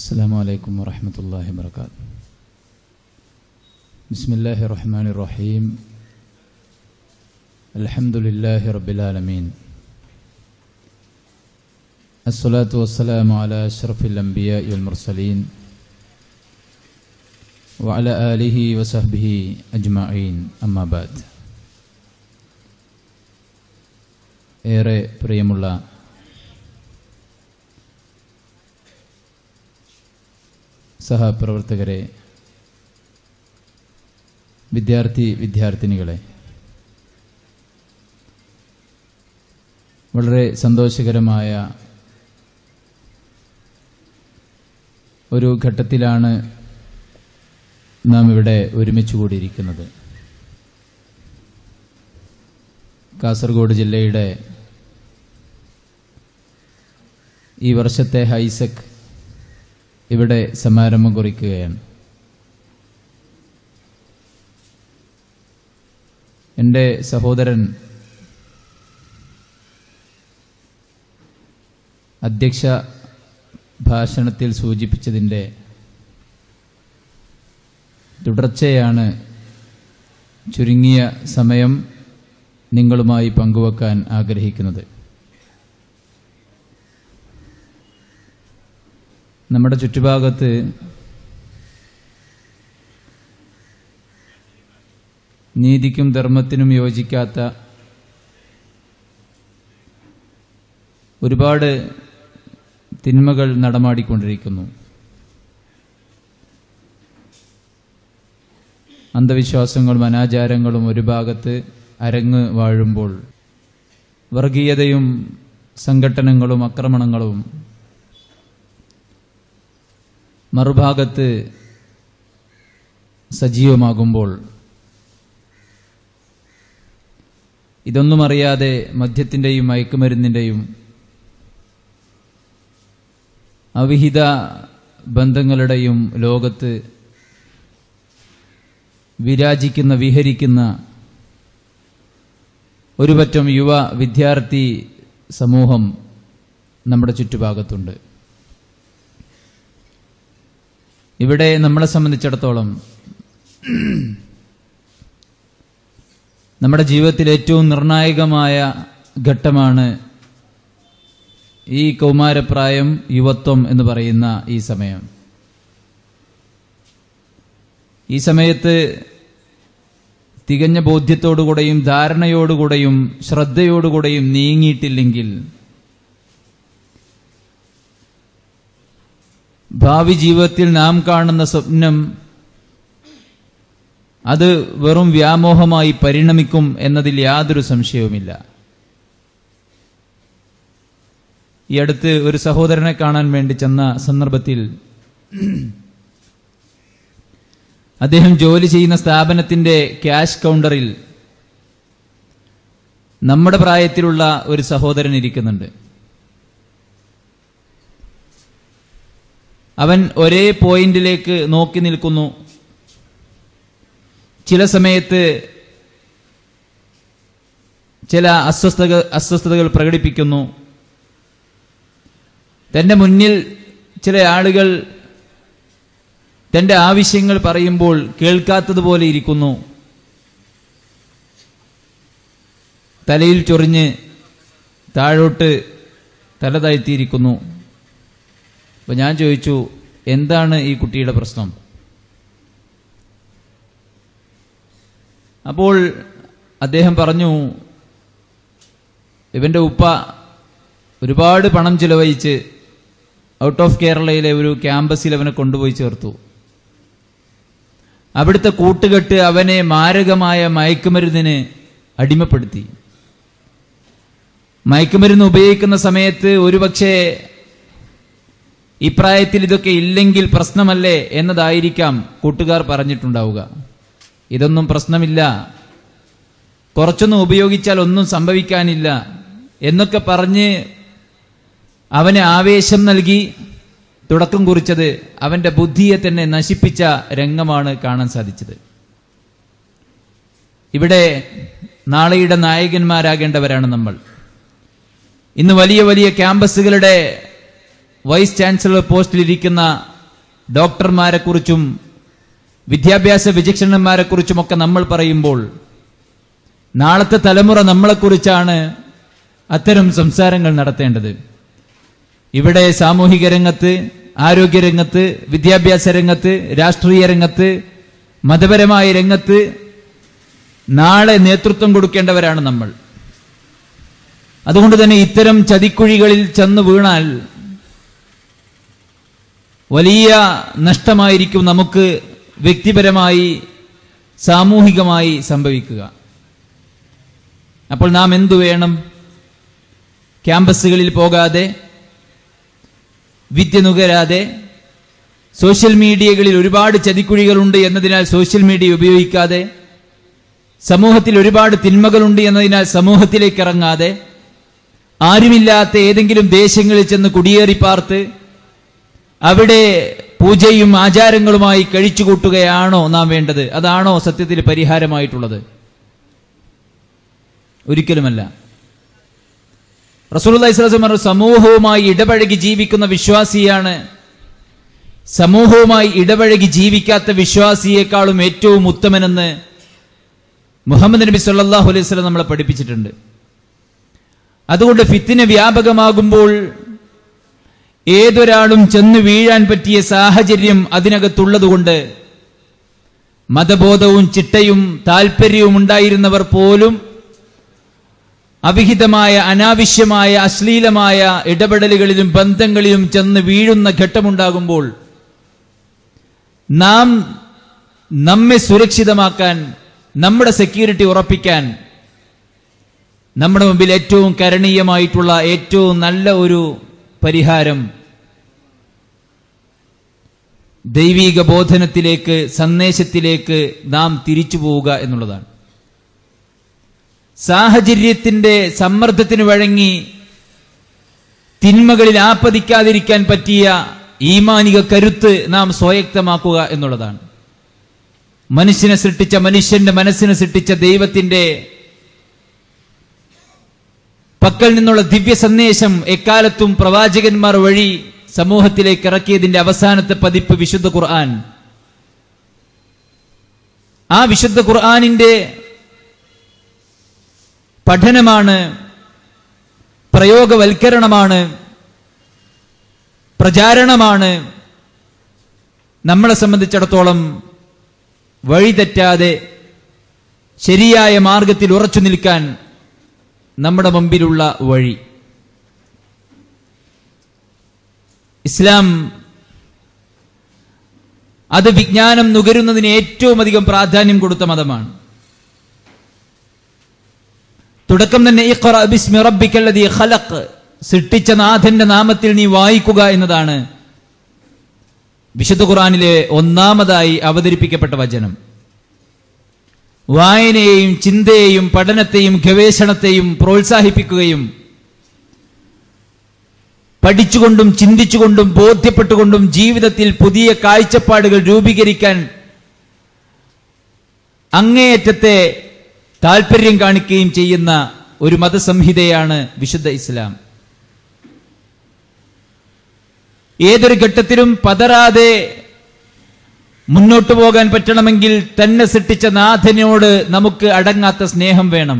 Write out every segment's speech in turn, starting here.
السلام عليكم ورحمة الله وبركاته بسم الله الرحمن الرحيم الحمد لله رب العالمين الصلاة والسلام على أشرف الأنبياء والمرسلين وعلى آله وصحبه أجمعين أما بعد ഏറെ പ്രിയമുള്ള സഹപ്രവർത്തകരെ വിദ്യാർത്ഥി വിദ്യാർത്ഥിനികളെ വളരെ സന്തോഷകരമായ ഒരു ഘട്ടത്തിലാണ് നാം ഇവിടെ ഒരുമിച്ച് കൂടിയിരിക്കുന്നത് കാസർഗോഡ് ജില്ലയുടെ ഈ വർഷത്തെ ഹൈസെക് ഇവിടെ സമാരംഭം കുറിക്കുകയാണ് എൻ്റെ സഹോദരൻ അധ്യക്ഷ ഭാഷണത്തിൽ സൂചിപ്പിച്ചതിൻ്റെ തുടർച്ചയാണ് ചുരുങ്ങിയ സമയം നിങ്ങളുമായി പങ്കുവെക്കാൻ ആഗ്രഹിക്കുന്നത് നമ്മുടെ ചുറ്റുഭാഗത്ത് നീതിക്കും ധർമ്മത്തിനും യോജിക്കാത്ത ഒരുപാട് തിന്മകൾ നടമാടിക്കൊണ്ടിരിക്കുന്നു അന്ധവിശ്വാസങ്ങളും അനാചാരങ്ങളും ഒരു ഭാഗത്ത് അരങ്ങ് വാഴുമ്പോൾ വർഗീയതയും സംഘട്ടനങ്ങളും ആക്രമണങ്ങളും മറുഭാഗത്ത് സജീവമാകുമ്പോൾ ഇതൊന്നും അറിയാതെ മദ്യത്തിൻ്റെയും മയക്കുമരുന്നിൻ്റെയും അവിഹിത ബന്ധങ്ങളുടെയും ലോകത്ത് വിരാജിക്കുന്ന വിഹരിക്കുന്ന ഒരുപറ്റം യുവ വിദ്യാർത്ഥി സമൂഹം നമ്മുടെ ചുറ്റുഭാഗത്തുണ്ട് ഇവിടെ നമ്മളെ സംബന്ധിച്ചിടത്തോളം നമ്മുടെ ജീവിതത്തിൽ ഏറ്റവും നിർണായകമായ ഘട്ടമാണ് ഈ കൗമാരപ്രായം യുവത്വം എന്ന് പറയുന്ന ഈ സമയം ഈ സമയത്ത് തികഞ്ഞ ബോധ്യത്തോടുകൂടെയും ധാരണയോടുകൂടെയും ശ്രദ്ധയോടുകൂടെയും നീങ്ങിയിട്ടില്ലെങ്കിൽ ഭാവി ജീവിതത്തിൽ നാം കാണുന്ന സ്വപ്നം അത് വെറും വ്യാമോഹമായി പരിണമിക്കും എന്നതിൽ യാതൊരു സംശയവുമില്ല ഈ അടുത്ത് ഒരു സഹോദരനെ കാണാൻ വേണ്ടി ചെന്ന സന്ദർഭത്തിൽ അദ്ദേഹം ജോലി ചെയ്യുന്ന സ്ഥാപനത്തിന്റെ ക്യാഷ് കൗണ്ടറിൽ നമ്മുടെ പ്രായത്തിലുള്ള ഒരു സഹോദരൻ ഇരിക്കുന്നുണ്ട് അവൻ ഒരേ പോയിന്റിലേക്ക് നോക്കി നിൽക്കുന്നു ചില സമയത്ത് ചില അസ്വസ്ഥത അസ്വസ്ഥതകൾ പ്രകടിപ്പിക്കുന്നു തന്റെ മുന്നിൽ ചില ആളുകൾ തന്റെ ആവശ്യങ്ങൾ പറയുമ്പോൾ കേൾക്കാത്തതുപോലെ ഇരിക്കുന്നു തലയിൽ ചൊറിഞ്ഞ് താഴോട്ട് തല താഴ്ത്തിയിരിക്കുന്നു അപ്പൊ ഞാൻ ചോദിച്ചു എന്താണ് ഈ കുട്ടിയുടെ പ്രശ്നം അപ്പോൾ അദ്ദേഹം പറഞ്ഞു ഇവന്റെ ഉപ്പ ഒരുപാട് പണം ചിലവഴിച്ച് ഔട്ട് ഓഫ് കേരളയിലെ ഒരു ക്യാമ്പസിൽ അവനെ കൊണ്ടുപോയി ചേർത്തു അവിടുത്തെ കൂട്ടുകെട്ട് അവനെ മാരകമായ മയക്കുമരുന്നിന് അടിമപ്പെടുത്തി മയക്കുമരുന്ന് ഉപയോഗിക്കുന്ന സമയത്ത് ഒരുപക്ഷെ ഇപ്രായത്തിൽ ഇതൊക്കെ ഇല്ലെങ്കിൽ പ്രശ്നമല്ലേ എന്നതായിരിക്കാം കൂട്ടുകാർ പറഞ്ഞിട്ടുണ്ടാവുക ഇതൊന്നും പ്രശ്നമില്ല കുറച്ചൊന്നും ഉപയോഗിച്ചാൽ ഒന്നും സംഭവിക്കാനില്ല എന്നൊക്കെ പറഞ്ഞ് അവന് ആവേശം നൽകി തുടക്കം കുറിച്ചത് അവന്റെ ബുദ്ധിയെ തന്നെ നശിപ്പിച്ച രംഗമാണ് കാണാൻ സാധിച്ചത് ഇവിടെ നാളെയുടെ നായകന്മാരാകേണ്ടവരാണ് നമ്മൾ ഇന്ന് വലിയ വലിയ ക്യാമ്പസുകളുടെ വൈസ് ചാൻസലർ പോസ്റ്റിലിരിക്കുന്ന ഡോക്ടർമാരെക്കുറിച്ചും വിദ്യാഭ്യാസ വിചക്ഷണന്മാരെക്കുറിച്ചുമൊക്കെ നമ്മൾ പറയുമ്പോൾ നാളത്തെ തലമുറ നമ്മളെക്കുറിച്ചാണ് അത്തരം സംസാരങ്ങൾ നടത്തേണ്ടത് ഇവിടെ സാമൂഹിക രംഗത്ത് ആരോഗ്യരംഗത്ത് വിദ്യാഭ്യാസ രംഗത്ത് രാഷ്ട്രീയ രംഗത്ത് മതപരമായ രംഗത്ത് നാളെ നേതൃത്വം കൊടുക്കേണ്ടവരാണ് നമ്മൾ അതുകൊണ്ട് തന്നെ ഇത്തരം ചതിക്കുഴികളിൽ ചെന്ന് വീണാൽ വലിയ നഷ്ടമായിരിക്കും നമുക്ക് വ്യക്തിപരമായി സാമൂഹികമായി സംഭവിക്കുക അപ്പോൾ നാം എന്തു വേണം ക്യാമ്പസുകളിൽ പോകാതെ വിദ്യ നുകരാതെ സോഷ്യൽ മീഡിയകളിൽ ഒരുപാട് ചതിക്കുഴികളുണ്ട് എന്നതിനാൽ സോഷ്യൽ മീഡിയ ഉപയോഗിക്കാതെ സമൂഹത്തിൽ ഒരുപാട് തിന്മകളുണ്ട് എന്നതിനാൽ സമൂഹത്തിലേക്ക് ഇറങ്ങാതെ ആരുമില്ലാത്ത ഏതെങ്കിലും ദേശങ്ങളിൽ ചെന്ന് കുടിയേറി പാർത്ത് അവിടെ പൂജയും ആചാരങ്ങളുമായി കഴിച്ചുകൂട്ടുകയാണോ നാം വേണ്ടത് അതാണോ സത്യത്തിൽ പരിഹാരമായിട്ടുള്ളത് ഒരിക്കലുമല്ല റസൂലുള്ളാഹി സ്വല്ലല്ലാഹു അലൈഹി വസല്ലം സമൂഹവുമായി ഇടപഴകി ജീവിക്കുന്ന വിശ്വാസിയാണ് സമൂഹവുമായി ഇടപഴകി ജീവിക്കാത്ത വിശ്വാസിയെക്കാളും ഏറ്റവും ഉത്തമനെന്ന് മുഹമ്മദ് നബി സല്ലല്ലാഹു അലൈഹി വസല്ലം നമ്മളെ പഠിപ്പിച്ചിട്ടുണ്ട് അതുകൊണ്ട് ഫിത്തിന വ്യാപകമാകുമ്പോൾ ഏതൊരാളും ചെന്ന് വീഴാൻ പറ്റിയ സാഹചര്യം അതിനകത്തുള്ളതുകൊണ്ട് മതബോധവും ചിട്ടയും താല്പര്യവും ഉണ്ടായിരുന്നവർ പോലും അവിഹിതമായ അനാവശ്യമായ അശ്ലീലമായ ഇടപെടലുകളിലും ബന്ധങ്ങളിലും ചെന്ന് വീഴുന്ന ഘട്ടമുണ്ടാകുമ്പോൾ നാം നമ്മെ സുരക്ഷിതമാക്കാൻ നമ്മുടെ സെക്യൂരിറ്റി ഉറപ്പിക്കാൻ നമ്മുടെ മുമ്പിൽ ഏറ്റവും കരണീയമായിട്ടുള്ള ഏറ്റവും നല്ല ഒരു പരിഹാരം ദൈവീക ബോധനത്തിലേക്ക് സന്ദേശത്തിലേക്ക് നാം തിരിച്ചു പോവുക എന്നുള്ളതാണ് സാഹചര്യത്തിന്റെ സമ്മർദ്ദത്തിന് വഴങ്ങി തിന്മകളിൽ ആപ്പതിക്കാതിരിക്കാൻ പറ്റിയ ഈമാനിക കരുത്ത് നാം സ്വയക്തമാക്കുക എന്നുള്ളതാണ് മനുഷ്യനെ സൃഷ്ടിച്ച മനുഷ്യന്റെ മനസ്സിനെ സൃഷ്ടിച്ച ദൈവത്തിന്റെ പക്കൽ നിന്നുള്ള ദിവ്യ സന്ദേശം എക്കാലത്തും പ്രവാചകന്മാർ വഴി സമൂഹത്തിലേക്ക് ഇറക്കിയതിന്റെ അവസാനത്തെ പതിപ്പ് വിശുദ്ധ ഖുർആൻ ആ വിശുദ്ധ ഖുർആനിന്റെ പഠനമാണ് പ്രയോഗവൽക്കരണമാണ് പ്രചാരണമാണ് നമ്മളെ സംബന്ധിച്ചിടത്തോളം വഴിതെറ്റാതെ ശരിയായ മാർഗത്തിൽ ഉറച്ചു നിൽക്കാൻ നമ്മുടെ മുമ്പിലുള്ള വഴി ഇസ്ലാം അത് വിജ്ഞാനം നുകരുന്നതിന് ഏറ്റവും അധികം പ്രാധാന്യം കൊടുത്ത മതമാണ് തുടക്കം തന്നെ ഇഖ്റ ബിസ്മി റബ്ബിക്കല്ലദീ ഖലഖ് സൃഷ്ടിച്ച നാഥന്റെ നാമത്തിൽ നീ വായിക്കുക എന്നതാണ് വിശുദ്ധ ഖുർആനിലെ ഒന്നാമതായി അവതരിപ്പിക്കപ്പെട്ട വചനം വായനയെയും ചിന്തയെയും പഠനത്തെയും ഗവേഷണത്തെയും പ്രോത്സാഹിപ്പിക്കുകയും പഠിച്ചുകൊണ്ടും ചിന്തിച്ചുകൊണ്ടും ബോധ്യപ്പെട്ടുകൊണ്ടും ജീവിതത്തിൽ പുതിയ കാഴ്ചപ്പാടുകൾ രൂപീകരിക്കാൻ അങ്ങേയറ്റത്തെ താല്പര്യം കാണിക്കുകയും ചെയ്യുന്ന ഒരു മതസംഹിതയാണ് വിശുദ്ധ ഇസ്ലാം ഏതൊരു ഘട്ടത്തിലും പതറാതെ മുന്നോട്ടു പോകാൻ പറ്റണമെങ്കിൽ തന്നെ സൃഷ്ടിച്ച നാഥനോട് നമുക്ക് അടങ്ങാത്ത സ്നേഹം വേണം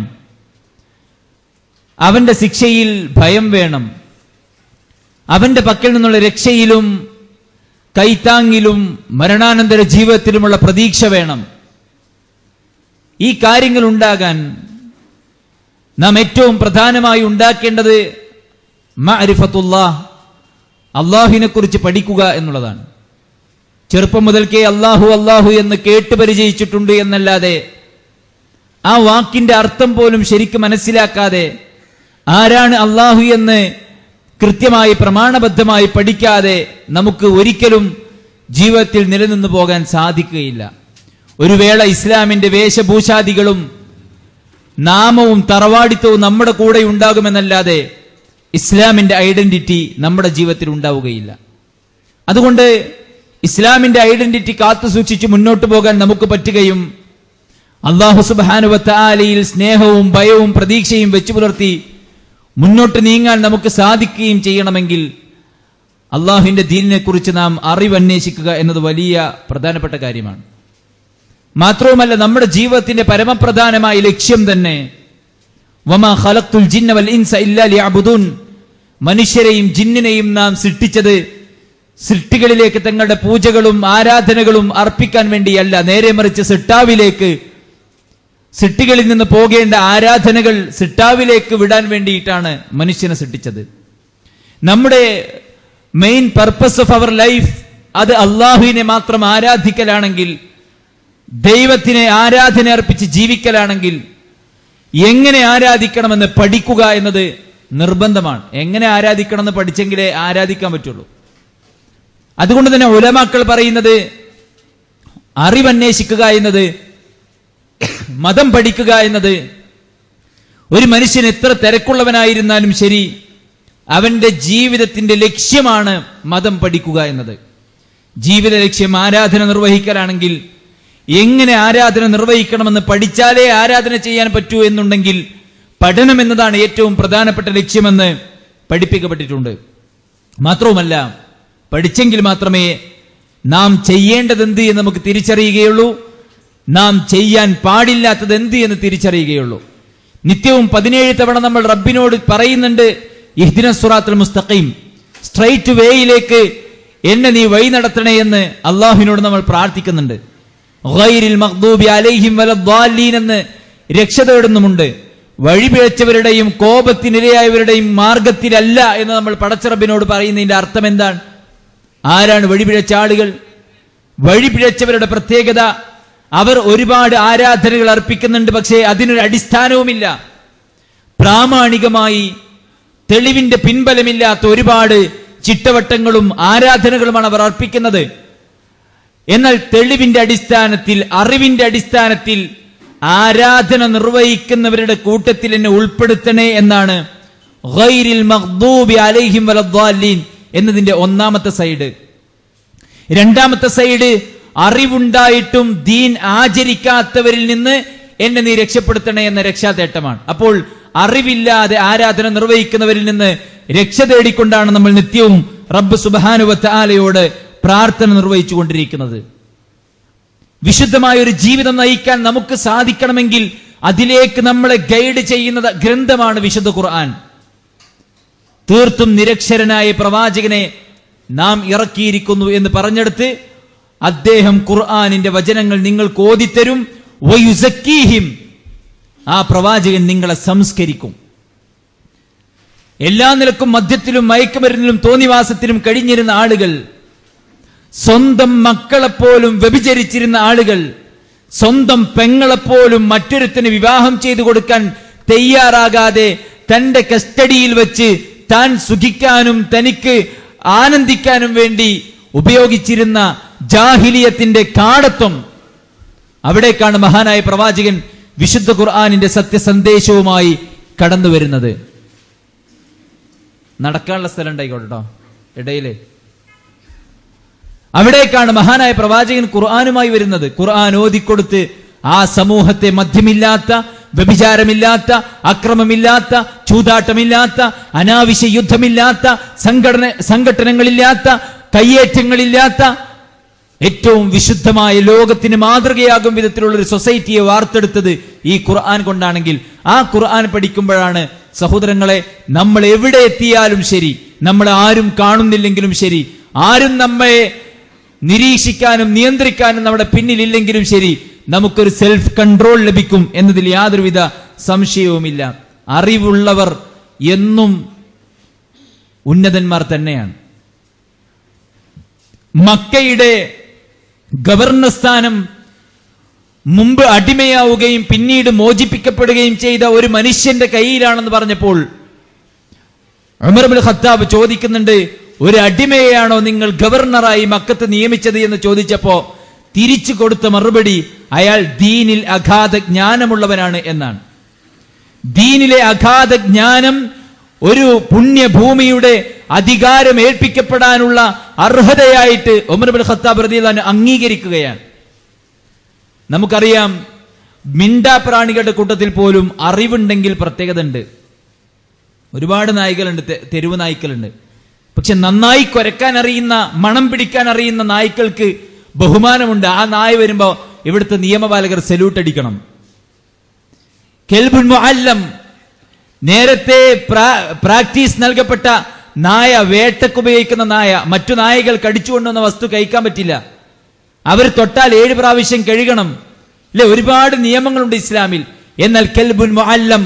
അവന്റെ ശിക്ഷയിൽ ഭയം വേണം അവന്റെ പക്കൽ നിന്നുള്ള രക്ഷയിലും കൈത്താങ്ങിലും മരണാനന്തര ജീവിതത്തിലുമുള്ള പ്രതീക്ഷ വേണം ഈ കാര്യങ്ങൾ ഉണ്ടാകാൻ നാം ഏറ്റവും പ്രധാനമായി ഉണ്ടാക്കേണ്ടത് മഅരിഫത്തുല്ലാ അള്ളാഹുവിനെ കുറിച്ച് പഠിക്കുക എന്നുള്ളതാണ് ചെറുപ്പം മുതൽക്കേ അള്ളാഹു അള്ളാഹു എന്ന് കേട്ട് പരിചയിച്ചിട്ടുണ്ട് എന്നല്ലാതെ ആ വാക്കിന്റെ അർത്ഥം പോലും ശരിക്കും മനസ്സിലാക്കാതെ ആരാണ് അള്ളാഹു എന്ന് കൃത്യമായി പ്രമാണബദ്ധമായി പഠിക്കാതെ നമുക്ക് ഒരിക്കലും ജീവിതത്തിൽ നിലനിന്നു പോകാൻ സാധിക്കുകയില്ല ഒരു വേള ഇസ്ലാമിന്റെ വേഷഭൂഷാദികളും നാമവും തറവാടിത്തവും നമ്മുടെ കൂടെ ഉണ്ടാകുമെന്നല്ലാതെ ഇസ്ലാമിന്റെ ഐഡന്റിറ്റി നമ്മുടെ ജീവിതത്തിൽ ഉണ്ടാവുകയില്ല അതുകൊണ്ട് ഇസ്ലാമിന്റെ ഐഡന്റിറ്റി കാത്തു സൂക്ഷിച്ച് മുന്നോട്ട് പോകാൻ നമുക്ക് പറ്റുകയും അള്ളാഹു സുബാനുവത്താലയിൽ സ്നേഹവും ഭയവും പ്രതീക്ഷയും വെച്ചു പുലർത്തി മുന്നോട്ട് നീങ്ങാൻ നമുക്ക് സാധിക്കുകയും ചെയ്യണമെങ്കിൽ അള്ളാഹുവിന്റെ ദീനിനെ കുറിച്ച് നാം അറിവന്വേഷിക്കുക എന്നത് വലിയ പ്രധാനപ്പെട്ട കാര്യമാണ് മാത്രവുമല്ല നമ്മുടെ ജീവിതത്തിന്റെ പരമപ്രധാനമായ ലക്ഷ്യം തന്നെ വമാ ഖലഖ്തുൽ ജിന്ന വൽ ഇൻസ ഇല്ലാ ലിയഅബുദൂൻ മനുഷ്യരെയും ജിന്നിനെയും നാം സൃഷ്ടിച്ചത് സൃഷ്ടികളിലേക്ക് തങ്ങളുടെ പൂജകളും ആരാധനകളും അർപ്പിക്കാൻ വേണ്ടിയല്ല നേരെ മറിച്ച് സിട്ടാവിലേക്ക് സിട്ടികളിൽ നിന്ന് പോകേണ്ട ആരാധനകൾ സിട്ടാവിലേക്ക് വിടാൻ വേണ്ടിയിട്ടാണ് മനുഷ്യനെ സൃഷ്ടിച്ചത് നമ്മുടെ main purpose of our life അത് അള്ളാഹുവിനെ മാത്രം ആരാധിക്കലാണെങ്കിൽ ദൈവത്തിനെ ആരാധന അർപ്പിച്ച് ജീവിക്കലാണെങ്കിൽ എങ്ങനെ ആരാധിക്കണമെന്ന് പഠിക്കുക എന്നത് നിർബന്ധമാണ് എങ്ങനെ ആരാധിക്കണമെന്ന് പഠിച്ചെങ്കിലേ ആരാധിക്കാൻ പറ്റുള്ളൂ അതുകൊണ്ട് തന്നെ ഉലമാക്കൾ പറയുന്നത് അറിവന്വേഷിക്കുക എന്നത് മതം പഠിക്കുക എന്നത് ഒരു മനുഷ്യൻ എത്ര തിരക്കുള്ളവനായിരുന്നാലും ശരി അവന്റെ ജീവിതത്തിന്റെ ലക്ഷ്യമാണ് മതം പഠിക്കുക എന്നത് ജീവിത ലക്ഷ്യം ആരാധന നിർവഹിക്കലാണെങ്കിൽ എങ്ങനെ ആരാധന നിർവഹിക്കണമെന്ന് പഠിച്ചാലേ ആരാധന ചെയ്യാൻ പറ്റൂ എന്നുണ്ടെങ്കിൽ പഠനം എന്നതാണ് ഏറ്റവും പ്രധാനപ്പെട്ട ലക്ഷ്യമെന്ന് പഠിപ്പിക്കപ്പെട്ടിട്ടുണ്ട് മാത്രവുമല്ല പഠിച്ചെങ്കിൽ മാത്രമേ നാം ചെയ്യേണ്ടതെന്ത് എന്ന് നമുക്ക് തിരിച്ചറിയുകയുള്ളൂ നാം ചെയ്യാൻ പാടില്ലാത്തത് എന്ത് എന്ന് തിരിച്ചറിയുകയുള്ളൂ നിത്യവും പതിനേഴ് തവണ നമ്മൾ റബ്ബിനോട് പറയുന്നുണ്ട് ഇഹ്ദിന സുറാത്തുൽ മുസ്തഖീം സ്ട്രൈറ്റ് വേയിലേക്ക് എന്നെ നീ വഴി നടത്തണേ എന്ന് അള്ളാഹുവിനോട് നമ്മൾ പ്രാർത്ഥിക്കുന്നുണ്ട് ഗൈരിൽ മഖ്ദൂബി അലൈഹിം വലദ്ദാലീൻ എന്ന് രക്ഷ തേടുന്നുമുണ്ട് വഴിപിഴച്ചവരുടെയും കോപത്തിനിരയായവരുടെയും മാർഗത്തിലല്ല എന്ന് നമ്മൾ പടച്ചറബിനോട് പറയുന്നതിന്റെ അർത്ഥം എന്താണ് ആരാണ് വഴിപിഴച്ച ആളുകൾ വഴിപിഴച്ചവരുടെ പ്രത്യേകത അവർ ഒരുപാട് ആരാധനകൾ അർപ്പിക്കുന്നുണ്ട് പക്ഷേ അതിനൊരു അടിസ്ഥാനവുമില്ല പ്രാമാണികമായി തെളിവിന്റെ പിൻബലമില്ലാത്ത ഒരുപാട് ചിട്ടവട്ടങ്ങളും ആരാധനകളുമാണ് അവർ അർപ്പിക്കുന്നത് എന്നാൽ തെളിവിന്റെ അടിസ്ഥാനത്തിൽ അറിവിന്റെ അടിസ്ഥാനത്തിൽ ആരാധന നിർവഹിക്കുന്നവരുടെ കൂട്ടത്തിൽ എന്നെ ഉൾപ്പെടുത്തണേ എന്നാണ് ഗൈരിൽ മഖ്ദൂബി അലൈഹിം വലദ്ദാലീൻ എന്നതിന്റെ ഒന്നാമത്തെ സൈഡ് രണ്ടാമത്തെ സൈഡ് അറിവുണ്ടായിട്ടും ദീൻ ആചരിക്കാത്തവരിൽ നിന്ന് എന്നെ നീ രക്ഷപ്പെടുത്തണേ എന്ന രക്ഷാതേട്ടമാണ് അപ്പോൾ അറിവില്ലാതെ ആരാധന നിർവഹിക്കുന്നവരിൽ നിന്ന് രക്ഷ തേടിക്കൊണ്ടാണ് നമ്മൾ നിത്യവും റബ്ബ് സുബാനുവത്ത് ആലയോട് പ്രാർത്ഥന നിർവഹിച്ചു കൊണ്ടിരിക്കുന്നത് വിശുദ്ധമായ ഒരു ജീവിതം നയിക്കാൻ നമുക്ക് സാധിക്കണമെങ്കിൽ അതിലേക്ക് നമ്മളെ ഗൈഡ് ചെയ്യുന്നത് ഗ്രന്ഥമാണ് വിശുദ്ധ ഖുർആൻ തീർത്തും നിരക്ഷരനായ പ്രവാചകനെ നാം ഇറക്കിയിരിക്കുന്നു എന്ന് പറഞ്ഞെടുത്ത് അദ്ദേഹം ഖുർആാനിന്റെ വചനങ്ങൾ നിങ്ങൾക്ക് ഓതിത്തരും വയുസക്കീഹിം ആ പ്രവാചകൻ നിങ്ങളെ സംസ്കരിക്കും എല്ലാ നിലക്കും മദ്യത്തിലും മയക്കുമരുന്നിലും തോന്നിവാസത്തിലും കഴിഞ്ഞിരുന്ന ആളുകൾ സ്വന്തം മക്കളെപ്പോലും വ്യഭിചരിച്ചിരുന്ന ആളുകൾ സ്വന്തം പെങ്ങളെപ്പോലും മറ്റൊരുത്തിന് വിവാഹം ചെയ്തു കൊടുക്കാൻ തയ്യാറാകാതെ തന്റെ കസ്റ്റഡിയിൽ വെച്ച് താൻ സുഖിക്കാനും തനിക്ക് ആനന്ദിക്കാനും വേണ്ടി ഉപയോഗിച്ചിരുന്ന ജാഹിലിയത്തിന്റെ കാടത്വം അവിടേക്കാണ് മഹാനായ പ്രവാചകൻ വിശുദ്ധ ഖുർആാനിന്റെ സത്യസന്ദേശവുമായി കടന്നു വരുന്നത് നടക്കാനുള്ള സ്ഥലം ഉണ്ടായിക്കോട്ടെ കേട്ടോ ഇടയില് അവിടേക്കാണ് മഹാനായ പ്രവാചകൻ ഖുർആാനുമായി വരുന്നത് ഖുർആൻ ഓതിക്കൊടുത്ത് ആ സമൂഹത്തെ മദ്യമില്ലാത്ത വ്യഭിചാരമില്ലാത്ത അക്രമമില്ലാത്ത ചൂതാട്ടമില്ലാത്ത അനാവശ്യ യുദ്ധമില്ലാത്ത സംഘടന സംഘടനകളില്ലാത്ത കയ്യേറ്റങ്ങളില്ലാത്ത ഏറ്റവും വിശുദ്ധമായ ലോകത്തിന് മാതൃകയാകും വിധത്തിലുള്ള ഒരു സൊസൈറ്റിയെ വാർത്തെടുത്തത് ഈ ഖുർആൻ കൊണ്ടാണെങ്കിൽ ആ ഖുർആൻ പഠിക്കുമ്പോഴാണ് സഹോദരങ്ങളെ നമ്മൾ എവിടെ എത്തിയാലും ശരി നമ്മൾ ആരും കാണുന്നില്ലെങ്കിലും ശരി ആരും നമ്മെ നിരീക്ഷിക്കാനും നിയന്ത്രിക്കാനും നമ്മുടെ പിന്നിലില്ലെങ്കിലും ശരി നമുക്കൊരു സെൽഫ് കൺട്രോൾ ലഭിക്കും എന്നതിൽ യാതൊരുവിധ സംശയവുമില്ല അറിവുള്ളവർ എന്നും ഉന്നതന്മാർ തന്നെയാണ് മക്കയുടെ ഗവർണർ സ്ഥാനം മുമ്പ് അടിമയാവുകയും പിന്നീട് മോചിപ്പിക്കപ്പെടുകയും ചെയ്ത ഒരു മനുഷ്യന്റെ കയ്യിലാണെന്ന് പറഞ്ഞപ്പോൾ ഉമർബുൽ ഖത്താബ് ചോദിക്കുന്നുണ്ട് ഒരു അടിമയെയാണോ നിങ്ങൾ ഗവർണറായി മക്കത്ത് നിയമിച്ചത് എന്ന് ചോദിച്ചപ്പോ തിരിച്ചു കൊടുത്ത മറുപടി അയാൾ ദീനിൽ അഗാധ ജ്ഞാനമുള്ളവനാണ് എന്നാണ് ദീനിലെ അഗാധ ജ്ഞാനം ഒരു പുണ്യഭൂമിയുടെ അധികാരം ഏൽപ്പിക്കപ്പെടാനുള്ള അർഹതയായിട്ട് ഉമർബുൽ ഖത്താബ് റദിയാണ് അംഗീകരിക്കുകയാണ് നമുക്കറിയാം മിണ്ടാപ്രാണികളുടെ കൂട്ടത്തിൽ പോലും അറിവുണ്ടെങ്കിൽ പ്രത്യേകത ഉണ്ട് ഒരുപാട് നായ്ക്കളുണ്ട് തെ- തെരുവ് നായ്ക്കളുണ്ട് പക്ഷെ നന്നായി കുരക്കാൻ അറിയുന്ന മണം പിടിക്കാൻ അറിയുന്ന നായ്ക്കൾക്ക് ബഹുമാനമുണ്ട് ആ നായ വരുമ്പോ ഇവിടുത്തെ നിയമപാലകർ സല്യൂട്ട് അടിക്കണം കെൽബുൻ മുഅല്ലം നേരത്തെ പ്രാ- പ്രാക്ടീസ് നൽകപ്പെട്ട നായ വേട്ടക്ക് ഉപയോഗിക്കുന്ന നായ മറ്റു നായകൾ കടിച്ചുകൊണ്ടുവന്ന വസ്തു കഴിക്കാൻ പറ്റില്ല അവർ തൊട്ടാൽ ഏഴ് പ്രാവശ്യം കഴുകണം ഇല്ലേ ഒരുപാട് നിയമങ്ങളുണ്ട് ഇസ്ലാമിൽ എന്നാൽ കെൽബുൻ മുഅല്ലം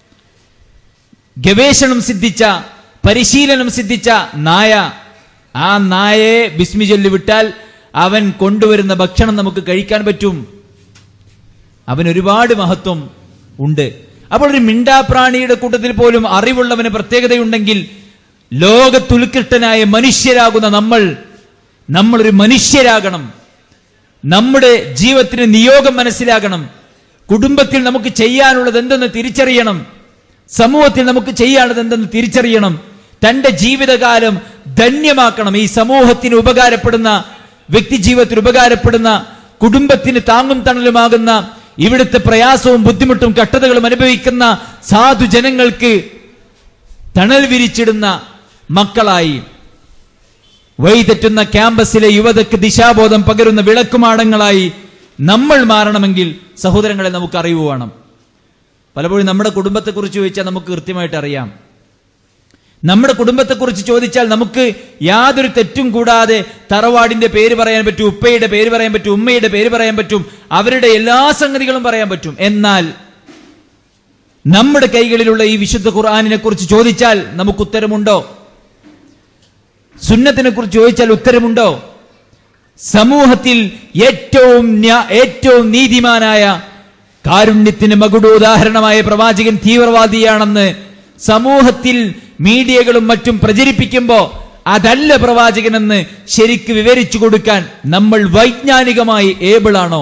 ഗവേഷണം സിദ്ധിച്ച പരിശീലനം സിദ്ധിച്ച നായ ആ നായയെ ബിസ്മി ചൊല്ലി വിട്ടാൽ അവൻ കൊണ്ടുവരുന്ന ഭക്ഷണം നമുക്ക് കഴിക്കാൻ പറ്റും അവൻ ഒരുപാട് മഹത്വം ഉണ്ട് അപ്പോൾ ഒരു മിണ്ടാപ്രാണിയുടെ കൂട്ടത്തിൽ പോലും അറിവുള്ളവന് പ്രത്യേകതയുണ്ടെങ്കിൽ ലോകത്തുലുക്കിട്ടനായ മനുഷ്യരാകുന്ന നമ്മൾ നമ്മളൊരു മനുഷ്യരാകണം നമ്മുടെ ജീവിതത്തിന് നിയോഗം മനസ്സിലാകണം കുടുംബത്തിൽ നമുക്ക് ചെയ്യാനുള്ളത് എന്തെന്ന് തിരിച്ചറിയണം സമൂഹത്തിൽ നമുക്ക് ചെയ്യാനുള്ളത് എന്തെന്ന് തിരിച്ചറിയണം തന്റെ ജീവിതകാലം ധന്യമാക്കണം ഈ സമൂഹത്തിന് ഉപകാരപ്പെടുന്ന വ്യക്തി ജീവിതത്തിന് ഉപകാരപ്പെടുന്ന കുടുംബത്തിന് താങ്ങും തണലുമാകുന്ന ഇവിടുത്തെ പ്രയാസവും ബുദ്ധിമുട്ടും കഷ്ടതകളും അനുഭവിക്കുന്ന സാധു ജനങ്ങൾക്ക് തണൽ വിരിച്ചിടുന്ന മക്കളായി വഴിതെറ്റുന്ന ക്യാമ്പസിലെ യുവതയ്ക്ക് ദിശാബോധം പകരുന്ന വിളക്കുമാടങ്ങളായി നമ്മൾ മാറണമെങ്കിൽ സഹോദരങ്ങളെ നമുക്ക് അറിവ് വേണം പലപ്പോഴും നമ്മുടെ കുടുംബത്തെക്കുറിച്ച് ചോദിച്ചാൽ നമുക്ക് കൃത്യമായിട്ട് അറിയാം നമ്മുടെ കുടുംബത്തെക്കുറിച്ച് ചോദിച്ചാൽ നമുക്ക് യാതൊരു തെറ്റും കൂടാതെ തറവാടിന്റെ പേര് പറയാൻ പറ്റും ഉപ്പയുടെ പേര് പറയാൻ പറ്റും ഉമ്മയുടെ പേര് പറയാൻ പറ്റും അവരുടെ എല്ലാ സംഗതികളും പറയാൻ പറ്റും എന്നാൽ നമ്മുടെ കൈകളിലുള്ള ഈ വിശുദ്ധ ഖുർആാനിനെ കുറിച്ച് ചോദിച്ചാൽ നമുക്ക് ഉത്തരമുണ്ടോ സുന്നത്തിനെ കുറിച്ച് ചോദിച്ചാൽ ഉത്തരമുണ്ടോ സമൂഹത്തിൽ ഏറ്റവും ന്യാ- ഏറ്റവും നീതിമാനായ കാരുണ്യത്തിന് മകുടു ഉദാഹരണമായ പ്രവാചകൻ തീവ്രവാദിയാണെന്ന് സമൂഹത്തിൽ മീഡിയകളും മറ്റും പ്രചരിപ്പിക്കുമ്പോ അതല്ല പ്രവാചകനെന്ന് ശരിക്ക് വിവരിച്ചു കൊടുക്കാൻ നമ്മൾ വൈജ്ഞാനികമായി ഏബിളാണോ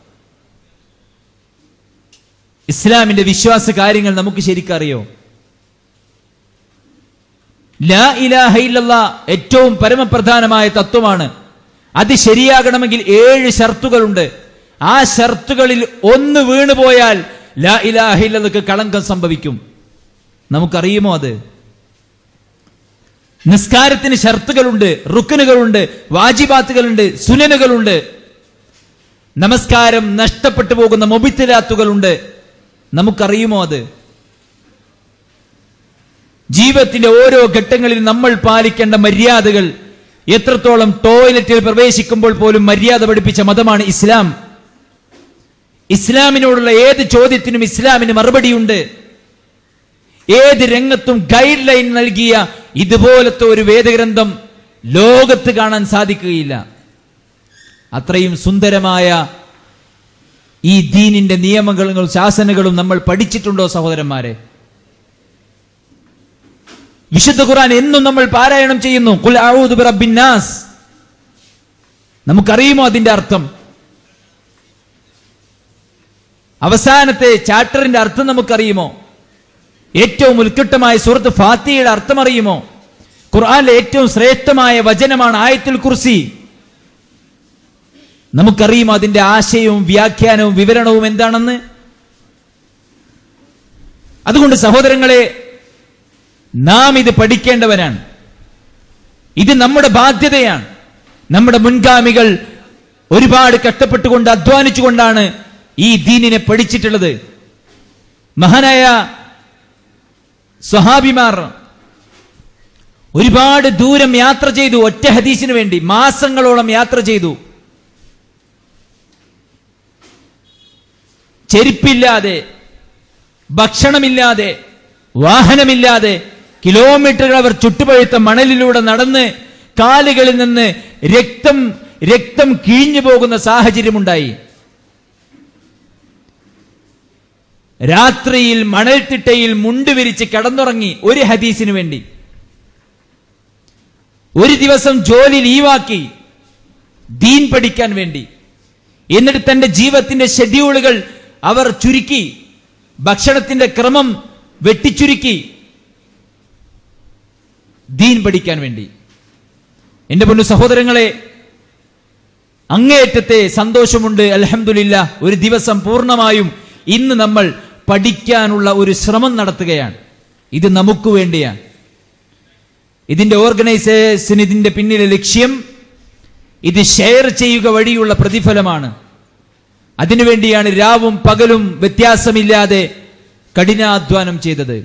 ഇസ്ലാമിന്റെ വിശ്വാസ കാര്യങ്ങൾ നമുക്ക് ശരിക്കറിയോ ലാ ഇലാഹ ഇല്ലല്ലാ ഏറ്റവും പരമപ്രധാനമായ തത്വമാണ് അത് ശരിയാകണമെങ്കിൽ ഏഴ് ഷർത്തുകളുണ്ട് ആ ഷർത്തുകളിൽ ഒന്ന് വീണുപോയാൽ ലാ ഇലാഹ ഇല്ലല്ലക്ക് കളങ്കം സംഭവിക്കും നമുക്കറിയുമോ അത് നിസ്കാരത്തിന് ഷർത്തുകളുണ്ട് റുക്കനുകളുണ്ട് വാജിബാത്തുകളുണ്ട് സുനനുകളുണ്ട് നമസ്കാരം നഷ്ടപ്പെട്ടു പോകുന്ന മൊബിത്തിലാത്തുകളുണ്ട് നമുക്കറിയുമോ അത് ജീവിതത്തിന്റെ ഓരോ ഘട്ടങ്ങളിൽ നമ്മൾ പാലിക്കേണ്ട മര്യാദകൾ എത്രത്തോളം ടോയ്ലറ്റിൽ പ്രവേശിക്കുമ്പോൾ പോലും മര്യാദ പഠിപ്പിച്ച മതമാണ് ഇസ്ലാം ഇസ്ലാമിനോടുള്ള ഏത് ചോദ്യത്തിനും ഇസ്ലാമിന് മറുപടിയുണ്ട് ഏത് രംഗത്തും ഗൈഡ് ലൈൻ നൽകിയ ഇതുപോലത്തെ ഒരു വേദഗ്രന്ഥം ലോകത്ത് കാണാൻ സാധിക്കുകയില്ല അത്രയും സുന്ദരമായ ഈ ദീനിന്റെ നിയമങ്ങളും ശാസനകളും നമ്മൾ പഠിച്ചിട്ടുണ്ടോ സഹോദരന്മാരെ വിശുദ്ധ ഖുർആൻ എന്നും നമ്മൾ പാരായണം ചെയ്യുന്നു ഖുൽ അഊദു ബിറബ്ബിൻ നാസ് നമുക്കറിയുമോ അതിന്റെ അർത്ഥം അവസാനത്തെ ചാപ്റ്ററിന്റെ അർത്ഥം നമുക്കറിയുമോ ഏറ്റവും ഉത്കൃഷ്ടമായ സൂറത്ത് ഫാത്തിയുടെ അർത്ഥം അറിയുമോ ഖുർആനിലെ ഏറ്റവും ശ്രേഷ്ഠമായ വചനമാണ് ആയത്തുൽ കുർസി നമുക്കറിയുമോ അതിന്റെ ആശയവും വ്യാഖ്യാനവും വിവരണവും എന്താണെന്ന് അതുകൊണ്ട് സഹോദരങ്ങളെ നാം ഇത് പഠിക്കേണ്ടവരാണ് ഇത് നമ്മുടെ ബാധ്യതയാണ് നമ്മുടെ മുൻഗാമികൾ ഒരുപാട് കഷ്ടപ്പെട്ടുകൊണ്ട് അധ്വാനിച്ചുകൊണ്ടാണ് ഈ ദീനിനെ പഠിച്ചിട്ടുള്ളത് മഹാനായ സ്വഹാബിമാർ ഒരുപാട് ദൂരം യാത്ര ചെയ്തു ഒറ്റ ഹദീസിന് വേണ്ടി മാസങ്ങളോളം യാത്ര ചെയ്തു ചെരുപ്പില്ലാതെ ഭക്ഷണമില്ലാതെ വാഹനമില്ലാതെ കിലോമീറ്ററുകൾ അവർ ചുട്ടുപഴുത്ത മണലിലൂടെ നടന്ന് കാലുകളിൽ നിന്ന് രക്തം രക്തം കിഴിഞ്ഞു പോകുന്ന സാഹചര്യമുണ്ടായി രാത്രിയിൽ മണൽത്തിട്ടയിൽ മുണ്ട് വിരിച്ച് കിടന്നുറങ്ങി ഒരു ഹദീസിനു വേണ്ടി ഒരു ദിവസം ജോലി ലീവാക്കി ദീൻ പഠിക്കാൻ വേണ്ടി എന്നിട്ട് തന്റെ ജീവിതത്തിന്റെ ഷെഡ്യൂളുകൾ അവർ ചുരുക്കി ഭക്ഷണത്തിന്റെ ക്രമം വെട്ടിച്ചുരുക്കി ദീൻ പഠിക്കാൻ വേണ്ടി എന്റെ പൊന്നു സഹോദരങ്ങളെ അങ്ങേയറ്റത്തെ സന്തോഷമുണ്ട് അലഹമില്ല ഒരു ദിവസം പൂർണ്ണമായും ഇന്ന് നമ്മൾ പഠിക്കാനുള്ള ഒരു ശ്രമം നടത്തുകയാണ് ഇത് നമുക്ക് വേണ്ടിയാണ് ഇതിന്റെ ഓർഗനൈസേഷൻ ഇതിന്റെ പിന്നിലെ ലക്ഷ്യം ഇത് ഷെയർ ചെയ്യുക വഴിയുള്ള പ്രതിഫലമാണ് അതിനുവേണ്ടിയാണ് രാവും പകലും വ്യത്യാസമില്ലാതെ കഠിനാധ്വാനം ചെയ്തത്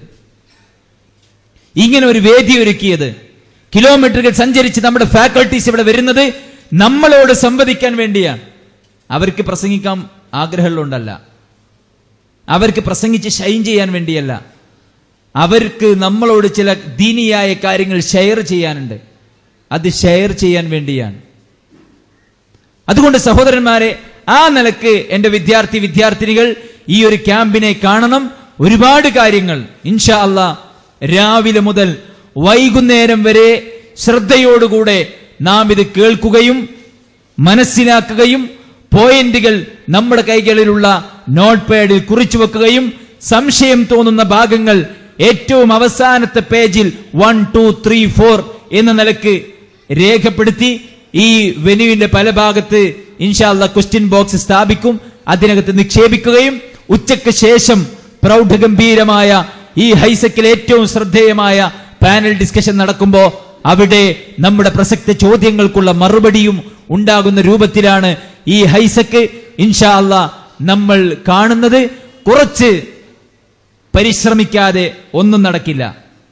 ഇങ്ങനെ ഒരു വേദി ഒരുക്കിയത് കിലോമീറ്ററുകൾ സഞ്ചരിച്ച് നമ്മുടെ ഫാക്കൾട്ടീസ് ഇവിടെ വരുന്നത് നമ്മളോട് സംവദിക്കാൻ വേണ്ടിയാണ് അവർക്ക് പ്രസംഗിക്കാൻ ആഗ്രഹമുള്ളതുകൊണ്ടല്ല അവർക്ക് പ്രസംഗിച്ച് ഷൈൻ ചെയ്യാൻ വേണ്ടിയല്ല അവർക്ക് നമ്മളോട് ചില ദീനിയായ കാര്യങ്ങൾ ഷെയർ ചെയ്യാനുണ്ട് അത് ഷെയർ ചെയ്യാൻ വേണ്ടിയാണ് അതുകൊണ്ട് സഹോദരന്മാരെ ആ നിലക്ക് എന്റെ വിദ്യാർത്ഥി വിദ്യാർത്ഥിനികൾ ഈ ഒരു ക്യാമ്പിനെ കാണണം ഒരുപാട് കാര്യങ്ങൾ ഇൻഷാ അല്ലാ രാവിലെ മുതൽ വൈകുന്നേരം വരെ ശ്രദ്ധയോടുകൂടെ നാം ഇത് കേൾക്കുകയും മനസ്സിലാക്കുകയും പോയിന്റുകൾ നമ്മുടെ കൈകളിലുള്ള നോട്ട് പാഡിൽ കുറിച്ചു വെക്കുകയും സംശയം തോന്നുന്ന ഭാഗങ്ങൾ ഏറ്റവും അവസാനത്തെ പേജിൽ വൺ ടു ത്രീ ഫോർ എന്ന നിലക്ക് രേഖപ്പെടുത്തി ഈ വെനുവിന്റെ പല ഭാഗത്ത് ഇൻഷാല്ല ക്വസ്റ്റ്യൻ ബോക്സ് സ്ഥാപിക്കും അതിനകത്ത് നിക്ഷേപിക്കുകയും ഉച്ചയ്ക്ക് ശേഷം പ്രൗഢഗംഭീരമായ ഈ ഹൈസക്കിൽ ഏറ്റവും ശ്രദ്ധേയമായ പാനൽ ഡിസ്കഷൻ നടക്കുമ്പോൾ അവിടെ നമ്മുടെ പ്രസക്ത ചോദ്യങ്ങൾക്കുള്ള മറുപടിയും ഉണ്ടാകുന്ന രൂപത്തിലാണ് ഈ ഹൈസക്ക് ഇൻഷാ അല്ല നമ്മൾ കാണുന്നത് കുറച്ച് പരിശ്രമിക്കാതെ ഒന്നും നടക്കില്ല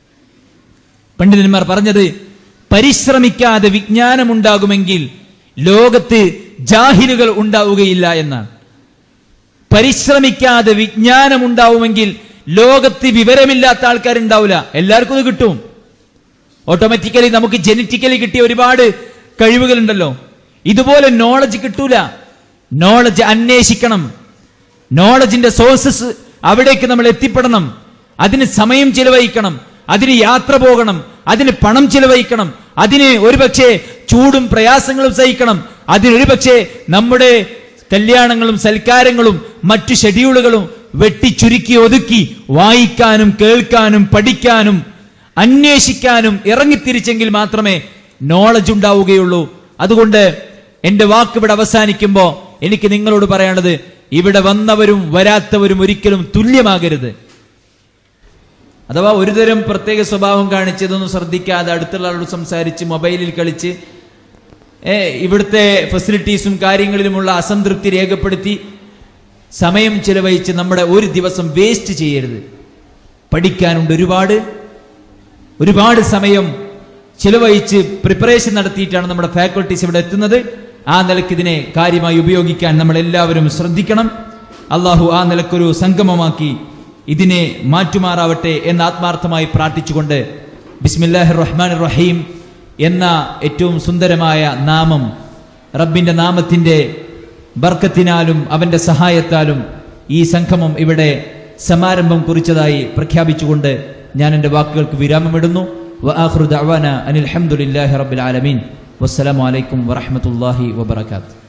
പണ്ഡിതന്മാർ പറഞ്ഞത് പരിശ്രമിക്കാതെ വിജ്ഞാനമുണ്ടാകുമെങ്കിൽ ലോകത്ത് ജാഹിലുകൾ ഉണ്ടാവുകയില്ല എന്നാണ് പരിശ്രമിക്കാതെ വിജ്ഞാനമുണ്ടാവുമെങ്കിൽ ലോകത്ത് വിവരമില്ലാത്ത ആൾക്കാരുണ്ടാവില്ല എല്ലാവർക്കും ഇത് കിട്ടും ഓട്ടോമാറ്റിക്കലി നമുക്ക് ജനറ്റിക്കലി കിട്ടിയ ഒരുപാട് കഴിവുകളുണ്ടല്ലോ ഇതുപോലെ നോളജ് കിട്ടൂല നോളജ് അന്വേഷിക്കണം നോളജിന്റെ സോഴ്സസ് അവിടേക്ക് നമ്മൾ എത്തിപ്പെടണം അതിന് സമയം ചിലവഴിക്കണം അതിന് യാത്ര പോകണം അതിന് പണം ചിലവഴിക്കണം അതിന് ഒരുപക്ഷെ ചൂടും പ്രയാസങ്ങളും സഹിക്കണം അതിനൊരുപക്ഷെ നമ്മുടെ കല്യാണങ്ങളും സൽക്കാരങ്ങളും മറ്റു ഷെഡ്യൂളുകളും വെട്ടിച്ചുരുക്കി ഒതുക്കി വായിക്കാനും കേൾക്കാനും പഠിക്കാനും അന്വേഷിക്കാനും ഇറങ്ങിത്തിരിച്ചെങ്കിൽ മാത്രമേ നോളജ് ഉണ്ടാവുകയുള്ളൂ അതുകൊണ്ട് എന്റെ വാക്ക് ഇവിടെ അവസാനിക്കുമ്പോ എനിക്ക് നിങ്ങളോട് പറയാനുള്ളത് ഇവിടെ വന്നവരും വരാത്തവരും ഒരിക്കലും തുല്യമാകരുത് അഥവാ ഒരുതരം പ്രത്യേക സ്വഭാവം കാണിച്ച് ഇതൊന്നും ശ്രദ്ധിക്കാതെ അടുത്തുള്ള ആളോട് സംസാരിച്ച് മൊബൈലിൽ കളിച്ച് ഏ, ഇവിടുത്തെ ഫെസിലിറ്റീസും കാര്യങ്ങളിലുമുള്ള അസംതൃപ്തി രേഖപ്പെടുത്തി സമയം ചിലവഴിച്ച് നമ്മുടെ ഒരു ദിവസം വേസ്റ്റ് ചെയ്യരുത് പഠിക്കാനുണ്ട് ഒരുപാട് ഒരുപാട് സമയം ചിലവഴിച്ച് പ്രിപ്പറേഷൻ നടത്തിയിട്ടാണ് നമ്മുടെ ഫാക്കൾട്ടീസ് ഇവിടെ എത്തുന്നത് ആ നിലക്ക് ഇതിനെ കാര്യമായി ഉപയോഗിക്കാൻ നമ്മൾ എല്ലാവരും ശ്രദ്ധിക്കണം അള്ളാഹു ആ നിലക്കൊരു സംഗമമാക്കി ഇതിനെ മാറ്റുമാറാവട്ടെ എന്ന് ആത്മാർത്ഥമായി പ്രാർത്ഥിച്ചുകൊണ്ട് ബിസ്മില്ലാഹിർ റഹ്മാൻ റഹീം എന്ന ഏറ്റവും സുന്ദരമായ നാമം റബ്ബിന്റെ നാമത്തിന്റെ ബർക്കത്തിനാലും അവന്റെ സഹായത്താലും ഈ സംഗമം ഇവിടെ സമാരംഭം കുറിച്ചതായി പ്രഖ്യാപിച്ചുകൊണ്ട് ഞാൻ എൻ്റെ വാക്കുകൾക്ക് വിരാമമിടുന്നു വആഖിറു ദഅവാന അനിൽ ഹംദുലില്ലാഹി റബ്ബിൽ ആലമീൻ വസ്സലാമു അലൈക്കും വറഹ്മത്തുള്ളാഹി വബറകാതുഹു